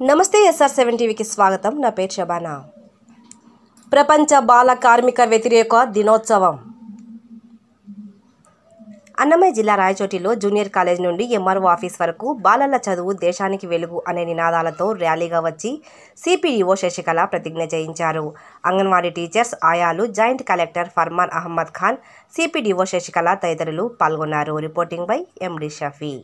నమస్తే SR seven టీవీకి స్వాగతం నా పేరు శబానా ప్రపంచ బాల కార్మిక వ్యతిరేక దినోత్సవం అన్నమయ్య జిల్లా రాయచోటిలో జూనియర్ కాలేజ్ నుండి ఎంఆర్ఓ ఆఫీస్ వరకు బాలల చదువు దేశానికి వెలుగు అనే నినాదాలతో ర్యాలీగా వచ్చి సిపిఈఓ శశికళ ప్రతిజ్ఞ చేయించారు అంగన్వాడీ టీచర్స్ ఆయాలు joint collector Farman Ahmed Khan CPDO Sasikala తదితరులు పాల్గొన్నారు రిపోర్టింగ్ బై ఎండి షఫీ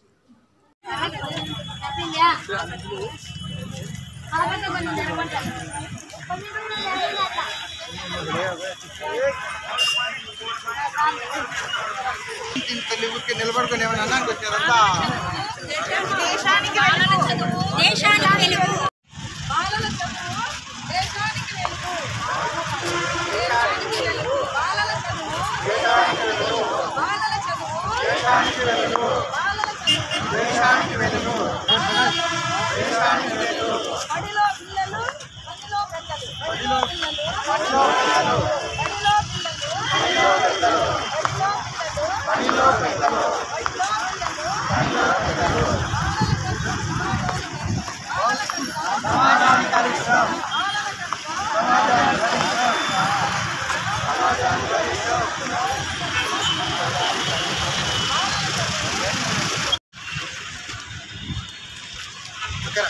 ఇంత ఊరికి నిలబడుకొని ఏమైనా అన్నానికి వచ్చారంతా దేశానికి వెలుగు ఇక్కడ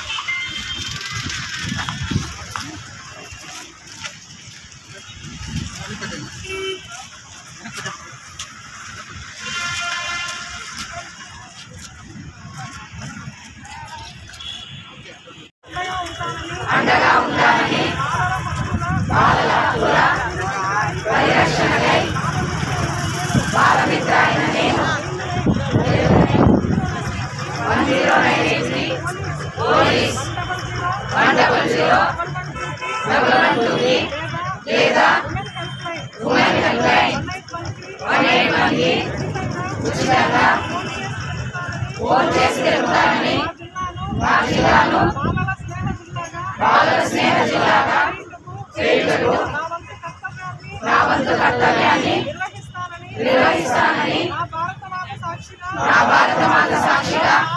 బాలల స్నేహ జిల్లాగా నా వంతు కర్తవ్యాన్ని నిర్వహిస్తానని నా భారత మాత సాక్షిగా